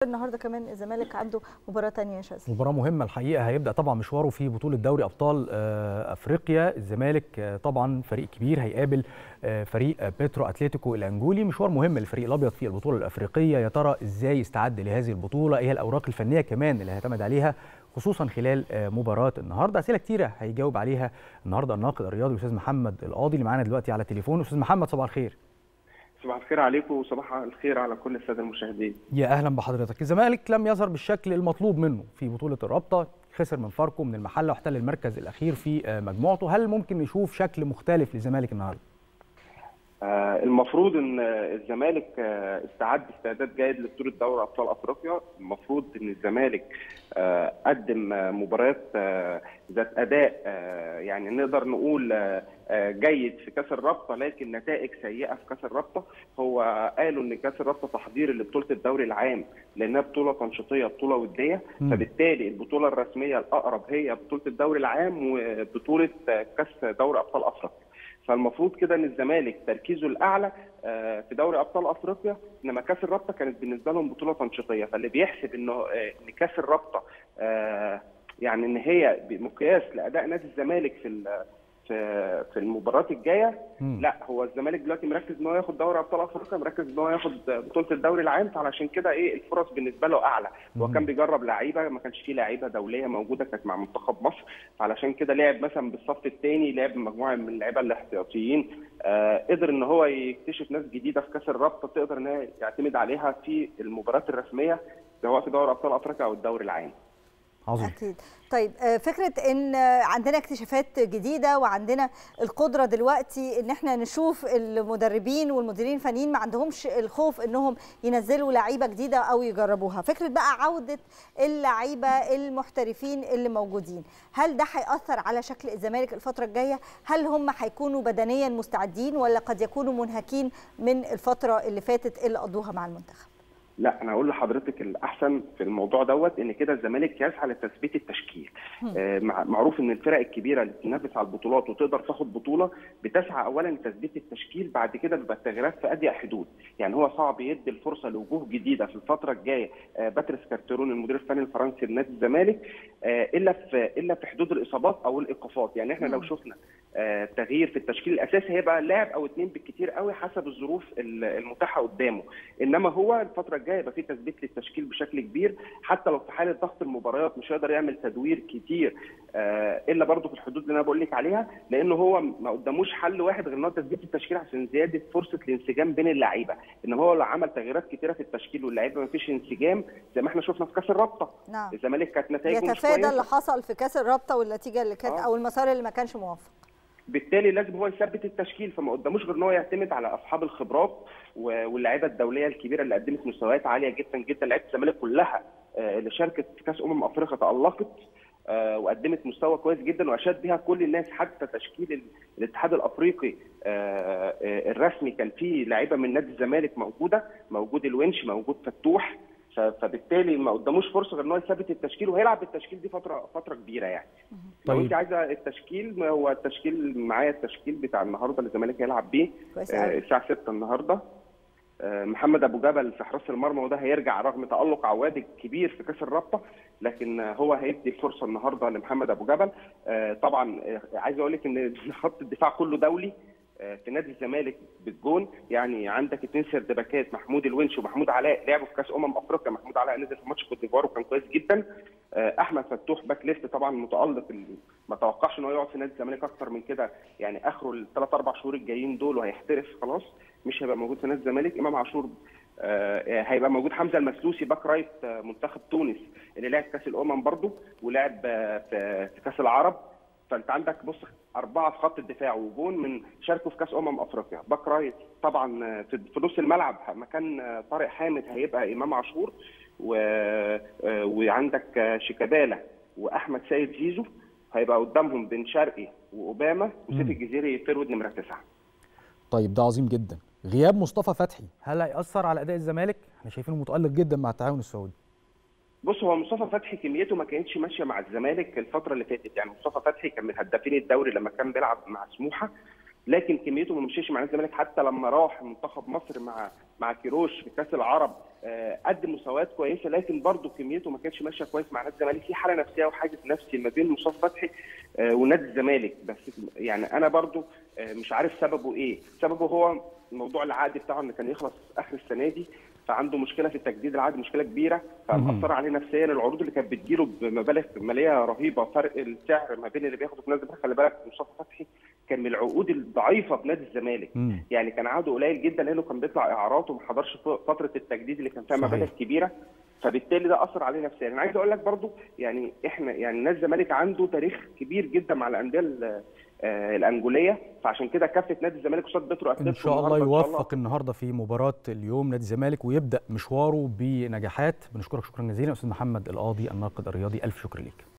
النهارده كمان الزمالك عنده مباراه ثانيه يا شاذلي مباراه مهمه الحقيقه هيبدا طبعا مشواره في بطوله دوري ابطال افريقيا الزمالك طبعا فريق كبير هيقابل فريق بيترو اتلتيكو الانجولي مشوار مهم للفريق الابيض في البطوله الافريقيه يا ترى ازاي يستعد لهذه البطوله ايه الاوراق الفنيه كمان اللي هيعتمد عليها خصوصا خلال مباراه النهارده اسئله كتيره هيجاوب عليها النهارده الناقد الرياضي الاستاذ محمد القاضي اللي معانا دلوقتي على التليفون استاذ محمد صباح الخير صباح الخير عليكم وصباح الخير على كل الساده المشاهدين. يا اهلا بحضرتك، الزمالك لم يظهر بالشكل المطلوب منه في بطوله الرابطه، خسر من فاركو من المحله واحتل المركز الاخير في مجموعته، هل ممكن نشوف شكل مختلف للزمالك النهارده؟ آه المفروض ان الزمالك آه استعد استعداد جيد لبطوله دوري ابطال افريقيا، المفروض ان الزمالك آه قدم مباريات ذات اداء يعني نقدر نقول جيد في كاس الرابطه لكن نتائج سيئه في كاس الرابطه هو قالوا ان كاس الرابطه تحضير لبطوله الدوري العام لانها بطوله تنشيطيه بطوله وديه م. فبالتالي البطوله الرسميه الاقرب هي بطوله الدوري العام وبطوله كاس دوري ابطال افريقيا فالمفروض كده ان الزمالك تركيزه الاعلى في دوري ابطال افريقيا انما كاس الرابطه كانت بالنسبه لهم بطوله تنشيطيه فاللي بيحسب انه ان كاس الرابطه يعني ان هي مقياس لاداء نادي الزمالك في في في المباريات الجايه مم. لا هو الزمالك دلوقتي مركز ان هو ياخد دوري ابطال افريقيا مركز ان هو ياخد بطوله الدوري العام فعلشان كده ايه الفرص بالنسبه له اعلى هو كان بيجرب لعيبه ما كانش فيه لعيبه دوليه موجوده كانت مع منتخب مصر فعلشان كده لعب مثلا بالصف الثاني لعب مجموعه من اللعيبه الاحتياطيين آه قدر ان هو يكتشف ناس جديده في كاس الرابطه تقدر ان هي يعتمد عليها في المباريات الرسميه سواء في دوري ابطال افريقيا او الدوري العام عظيم اكيد طيب فكره ان عندنا اكتشافات جديده وعندنا القدره دلوقتي ان احنا نشوف المدربين والمديرين الفنيين ما عندهمش الخوف انهم ينزلوا لعيبه جديده او يجربوها فكره بقى عوده اللعيبه المحترفين اللي موجودين هل ده هياثر على شكل الزمالك الفتره الجايه هل هم هيكونوا بدنيا مستعدين ولا قد يكونوا منهكين من الفتره اللي فاتت اللي قضوها مع المنتخب لا انا هقول لحضرتك الاحسن في الموضوع دوت ان كده الزمالك يسعى لتثبيت التشكيل آه معروف ان الفرق الكبيره اللي بتنافس على البطولات وتقدر تاخد بطوله بتسعى اولا لتثبيت التشكيل بعد كده بيبقى التغييرات في اضيق حدود يعني هو صعب يدي الفرصه لوجوه جديده في الفتره الجايه آه باتريس كارتيرون المدير الفني الفرنسي لنادي الزمالك آه الا في الا في حدود الاصابات او الايقافات يعني احنا لو شفنا آه تغيير في التشكيل الاساسي هيبقى لاعب او اثنين بالكثير قوي حسب الظروف المتاحه قدامه انما هو الفتره الجايه يبقى في تثبيت للتشكيل بشكل كبير حتى لو في حاله ضغط المباريات مش هيقدر يعمل تدوير كتير آه الا برضه في الحدود اللي انا بقول لك عليها لانه هو ما قداموش حل واحد غير ان هو تثبيت التشكيل عشان زياده فرصه الانسجام بين اللعيبه ان هو لو عمل تغييرات كتيره في التشكيل واللعيبه ما فيش انسجام زي ما احنا شفنا في كاس الرابطه نعم الزمالك كانت نتائجه مش يتفادى اللي حصل في كاس الرابطه والنتيجه اللي كانت آه. او المسار اللي ما كانش موفق بالتالي لازم هو يثبت التشكيل فما قداموش غير ان هو يعتمد على اصحاب الخبرات واللعيبه الدوليه الكبيره اللي قدمت مستويات عاليه جدا جدا لعيبه الزمالك كلها اللي شاركت في كاس امم افريقيا تالقت وقدمت مستوى كويس جدا واشاد بها كل الناس حتى تشكيل الاتحاد الافريقي الرسمي كان فيه لعيبه من نادي الزمالك موجوده موجود الونش موجود فتوح فبالتالي ما قداموش فرصه غير ان هو يثبت التشكيل وهيلعب بالتشكيل دي فتره فتره كبيره يعني. طيب. لو انت عايزه التشكيل هو التشكيل معايا التشكيل بتاع النهارده اللي الزمالك هيلعب بيه آه الساعه 6 النهارده آه محمد ابو جبل في حراسه المرمى وده هيرجع رغم تالق عواد الكبير في كاس الرابطه لكن هو هيدي الفرصه النهارده لمحمد ابو جبل آه طبعا عايز اقول لك ان خط الدفاع كله دولي في نادي الزمالك بالجون يعني عندك اثنين سردباكات محمود الونش ومحمود علاء لعبوا في كاس امم افريقيا محمود علاء نزل في ماتش كوت ديفوار وكان كويس جدا احمد فتوح باك ليفت طبعا متالق ما توقعش ان هو يقعد في نادي الزمالك اكتر من كده يعني اخره الثلاث اربع شهور الجايين دول وهيحترف خلاص مش هيبقى موجود في نادي الزمالك امام عاشور هيبقى موجود حمزه المسلوسي باك رايت منتخب تونس اللي لعب كاس الامم برضه ولعب في كاس العرب فانت عندك بص اربعه في خط الدفاع وجون من شاركوا في كاس امم افريقيا باك رايت طبعا في نص الملعب مكان طارق حامد هيبقى امام عاشور و... وعندك شيكابالا واحمد سيد زيزو هيبقى قدامهم بن شرقي واوباما وسيف الجزيري فيرود نمره تسعه طيب ده عظيم جدا غياب مصطفى فتحي هل هيأثر على اداء الزمالك؟ احنا شايفينه متألق جدا مع التعاون السعودي بص هو مصطفى فتحي كميته ما كانتش ماشيه مع الزمالك الفتره اللي فاتت يعني مصطفى فتحي كان من هدافين الدوري لما كان بيلعب مع سموحه لكن كميته ما مشيش مع الزمالك حتى لما راح منتخب مصر مع مع كيروش في كاس العرب قدم مستويات كويسه لكن برضه كميته ما كانتش ماشيه كويس مع نادي الزمالك في حاله نفسيه وحاجز نفسي ما بين مصطفى فتحي ونادي الزمالك بس يعني انا برضه مش عارف سببه ايه سببه هو موضوع العقد بتاعه اللي كان يخلص اخر السنه دي فعنده مشكله في التجديد العقد مشكله كبيره فمأثر عليه نفسيا العروض اللي كانت بتجيله بمبالغ ماليه رهيبه فرق السعر ما بين اللي بياخده في نادي الزمالك خلي بالك مصطفى فتحي كان من العقود الضعيفه في نادي الزمالك مم. يعني كان عقده قليل جدا لانه كان بيطلع اعارات وما حضرش فتره التجديد اللي كان فيها مبالغ كبيره فبالتالي ده اثر عليه نفسيا انا عايز اقول لك برضو يعني احنا يعني نادي الزمالك عنده تاريخ كبير جدا مع الانديه الانجوليه فعشان كده كافه نادي الزمالك قصاد بترو اتلتيكو ان شاء الله يوفق النهارده في مباراه اليوم نادي الزمالك ويبدا مشواره بنجاحات بنشكرك شكرا جزيلا استاذ محمد القاضي الناقد الرياضي الف شكر ليك